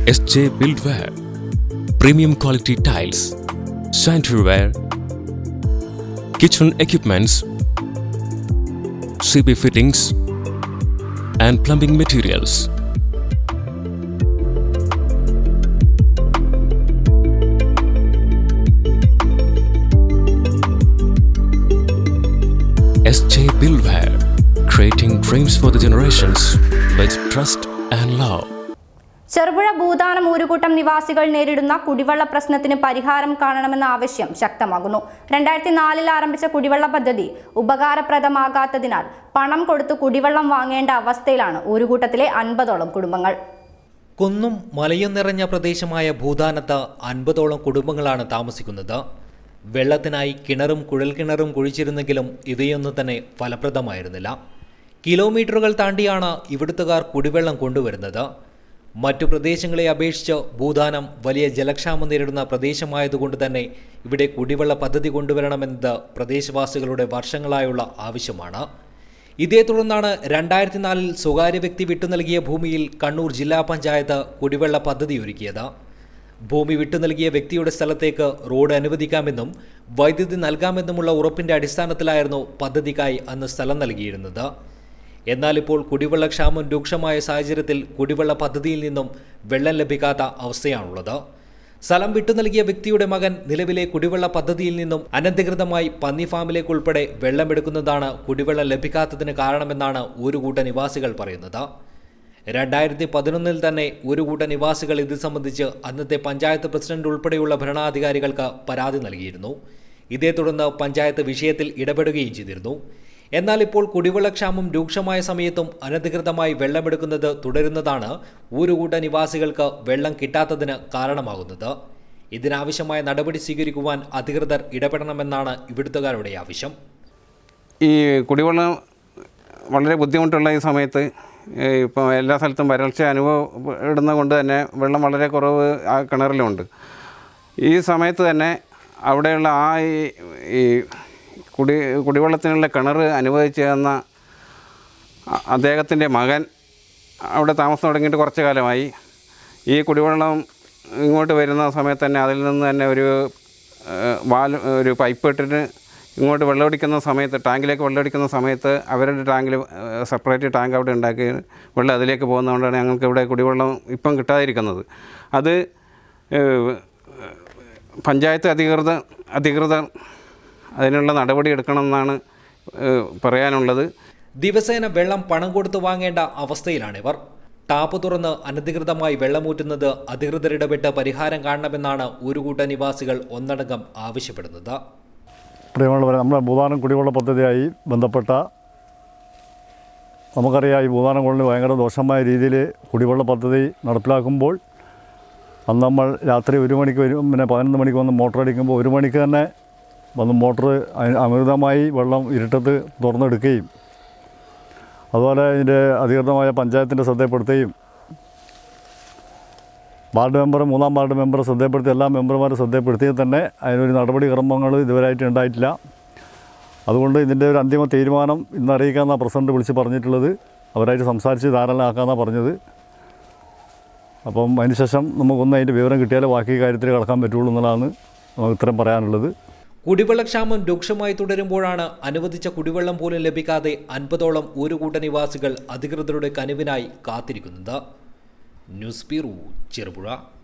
SJ Buildware, premium quality tiles, sanitary ware, kitchen equipments, CB fittings, and plumbing materials. SJ Buildware, creating dreams for the generations with trust and love. Cherupuzha ഭൂതാനം ഊരുകൂട്ടം നിവാസികൾ നേരിടുന്ന കുടിവെള്ള പ്രശ്നത്തിന് പരിഹാരം കാണണമെന്ന ആവശ്യം ശക്തമാകുന്നു രണ്ടായിരത്തി നാലിൽ ആരംഭിച്ച കുടിവെള്ള പദ്ധതി ഉപകാരപ്രദമാകാത്തതിനാൽ പണം കൊടുത്ത് കുടിവെള്ളം വാങ്ങേണ്ട അവസ്ഥയിലാണ് ഊരുകൂട്ടത്തിലെ അൻപതോളം കുടുംബങ്ങൾ കുന്നും മലയും നിറഞ്ഞ പ്രദേശമായ ഭൂതാനത്ത് അൻപതോളം കുടുംബങ്ങളാണ് താമസിക്കുന്നത് വെള്ളത്തിനായി കിണറും കുഴൽക്കിണറും കുഴിച്ചിരുന്നെങ്കിലും ഇവയൊന്നും തന്നെ ഫലപ്രദമായിരുന്നില്ല കിലോമീറ്ററുകൾ താണ്ടിയാണ് ഇവിടുത്തുകാർ കുടിവെള്ളം കൊണ്ടുവരുന്നത് മറ്റു പ്രദേശങ്ങളെ അപേക്ഷിച്ച് ഭൂതാനം വലിയ ജലക്ഷാമം നേരിടുന്ന പ്രദേശമായതുകൊണ്ട് തന്നെ ഇവിടെ കുടിവെള്ള പദ്ധതി കൊണ്ടുവരണമെന്നത് പ്രദേശവാസികളുടെ വർഷങ്ങളായുള്ള ആവശ്യമാണ് ഇതേ തുടർന്നാണ് രണ്ടായിരത്തി നാലിൽ സ്വകാര്യ വ്യക്തി വിട്ടു നൽകിയ ഭൂമിയിൽ കണ്ണൂർ ജില്ലാ പഞ്ചായത്ത് കുടിവെള്ള പദ്ധതി ഒരുക്കിയത് ഭൂമി വിട്ടു നൽകിയ വ്യക്തിയുടെ സ്ഥലത്തേക്ക് റോഡ് അനുവദിക്കാമെന്നും വൈദ്യുതി നൽകാമെന്നുമുള്ള ഉറപ്പിന്റെ അടിസ്ഥാനത്തിലായിരുന്നു പദ്ധതിക്കായി അന്ന് സ്ഥലം നൽകിയിരുന്നത് എന്നാൽ ഇപ്പോൾ കുടിവെള്ളക്ഷാമം രൂക്ഷമായ സാഹചര്യത്തിൽ കുടിവെള്ള പദ്ധതിയിൽ നിന്നും വെള്ളം ലഭിക്കാത്ത അവസ്ഥയാണുള്ളത് സ്ഥലം വിട്ടു നൽകിയ വ്യക്തിയുടെ മകൻ നിലവിലെ കുടിവെള്ള പദ്ധതിയിൽ നിന്നും അനധികൃതമായി പന്നി ഫാമിലേക്ക് ഉൾപ്പെടെ വെള്ളമെടുക്കുന്നതാണ് കുടിവെള്ളം ലഭിക്കാത്തതിന് കാരണമെന്നാണ് ഒരു കൂട്ട നിവാസികൾ പറയുന്നത് രണ്ടായിരത്തി പതിനൊന്നിൽ തന്നെ ഒരു കൂട്ട നിവാസികൾ ഇത് സംബന്ധിച്ച് അന്നത്തെ പഞ്ചായത്ത് പ്രസിഡന്റ് ഉൾപ്പെടെയുള്ള ഭരണാധികാരികൾക്ക് പരാതി നൽകിയിരുന്നു ഇതേ തുടർന്ന് പഞ്ചായത്ത് വിഷയത്തിൽ ഇടപെടുകയും ചെയ്തിരുന്നു എന്നാൽ ഇപ്പോൾ കുടിവെള്ളക്ഷാമം രൂക്ഷമായ സമയത്തും അനധികൃതമായി വെള്ളമെടുക്കുന്നത് തുടരുന്നതാണ് ഒരു കൂട്ട നിവാസികൾക്ക് വെള്ളം കിട്ടാത്തതിന് കാരണമാകുന്നത് ഇതിനാവശ്യമായ നടപടി സ്വീകരിക്കുവാൻ അധികൃതർ ഇടപെടണമെന്നാണ് ഇവിടുത്തുകാരുടെ ആവശ്യം ഈ കുടിവെള്ളം വളരെ ബുദ്ധിമുട്ടുള്ള ഈ സമയത്ത് ഇപ്പോൾ എല്ലാ സ്ഥലത്തും വരൾച്ച അനുഭവപ്പെടുന്നത് കൊണ്ട് തന്നെ വെള്ളം വളരെ കുറവ് ആ കിണറിലുമുണ്ട് ഈ സമയത്ത് തന്നെ അവിടെയുള്ള ആ ഈ- ഈ കുടി കുടിവെള്ളത്തിനുള്ള കിണർ അനുവദിച്ചു തന്ന അ- അദ്ദേഹത്തിൻ്റെ മകൻ അവിടെ താമസം തുടങ്ങിയിട്ട് കുറച്ച് കാലമായി ഈ കുടിവെള്ളം ഇങ്ങോട്ട് വരുന്ന സമയത്ത് തന്നെ അതിൽ നിന്ന് തന്നെ ഒരു ഏഹ്, വാൽ ഒരു പൈപ്പ് ഇട്ടിട്ട് ഇങ്ങോട്ട് വെള്ളമടിക്കുന്ന സമയത്ത് ടാങ്കിലേക്ക് വെള്ളമടിക്കുന്ന സമയത്ത് അവരുടെ ടാങ്കിൽ സെപ്പറേറ്റ് ടാങ്ക് അവിടെ ഉണ്ടാക്കി വെള്ളം അതിലേക്ക് പോകുന്നതുകൊണ്ടാണ് ഞങ്ങൾക്ക് ഇവിടെ കുടിവെള്ളം ഇപ്പം കിട്ടാതിരിക്കുന്നത് അത് ഏഹ്, പഞ്ചായത്ത് അധികൃതർ അധികൃതർ അതിനുള്ള നടപടി എടുക്കണമെന്നാണ് ഏഹ്, പറയാനുള്ളത് ദിവസേന വെള്ളം പണം കൊടുത്ത് വാങ്ങേണ്ട അവസ്ഥയിലാണിവർ ടാപ്പ് തുറന്ന് അനധികൃതമായി വെള്ളമൂറ്റുന്നത് അധികൃതർ ഇടപെട്ട് പരിഹാരം കാണണമെന്നാണ് ഒരു കൂട്ട നിവാസികൾ ഒന്നടങ്കം ആവശ്യപ്പെടുന്നത് പ്രിയമുള്ളവരെ നമ്മുടെ ഭൂതാനം കുടിവെള്ള പദ്ധതിയായി ബന്ധപ്പെട്ട നമുക്കറിയാം ഈ ഭൂതാനം കോളനി ഭയങ്കര ദോഷമായ രീതിയിൽ കുടിവെള്ള പദ്ധതി നടപ്പിലാക്കുമ്പോൾ അന്ന് നമ്മൾ രാത്രി ഒരു മണിക്ക് വരും പിന്നെ പതിനൊന്ന് മണിക്ക് വന്ന് മോട്ടർ അടിക്കുമ്പോൾ ഒരു മണിക്ക് തന്നെ വന്ന് മോട്ടർ അമിതമായി വെള്ളം ഇരുട്ടത്ത് തുറന്നെടുക്കുകയും അതുപോലെ ഇതിൻ്റെ അധികൃതമായ പഞ്ചായത്തിൻ്റെ ശ്രദ്ധപ്പെടുത്തുകയും വാർഡ് മെമ്പർ മൂന്നാം വാർഡ് മെമ്പർ ശ്രദ്ധപ്പെടുത്തി എല്ലാ മെമ്പർമാരും ശ്രദ്ധപ്പെടുത്തിയാൽ തന്നെ അതിനൊരു നടപടി ക്രമങ്ങൾ ഇതുവരെയായിട്ട് ഉണ്ടായിട്ടില്ല അതുകൊണ്ട് ഇതിൻ്റെ ഒരു അന്തിമ തീരുമാനം ഇന്ന് അറിയിക്കാമെന്നാണ് പ്രസിഡന്റ് വിളിച്ച് പറഞ്ഞിട്ടുള്ളത് അവരായിട്ട് സംസാരിച്ച് ധാരണയാക്കാമെന്നാണ് പറഞ്ഞത് അപ്പം അതിനുശേഷം നമുക്കൊന്ന് അതിൻ്റെ വിവരം കിട്ടിയാലേ ബാക്കി കാര്യത്തിൽ കടക്കാൻ പറ്റുള്ളൂ എന്നുള്ളതാണ് നമുക്ക് ഇത്രയും പറയാനുള്ളത് കുടിവെള്ളക്ഷാമം രൂക്ഷമായി തുടരുമ്പോഴാണ് അനുവദിച്ച കുടിവെള്ളം പോലും ലഭിക്കാതെ അൻപതോളം ഒരു കൂട്ട നിവാസികൾ അധികൃതരുടെ കനിവിനായി കാത്തിരിക്കുന്നത് ന്യൂസ് ബ്യൂറോ ചെറുപുഴ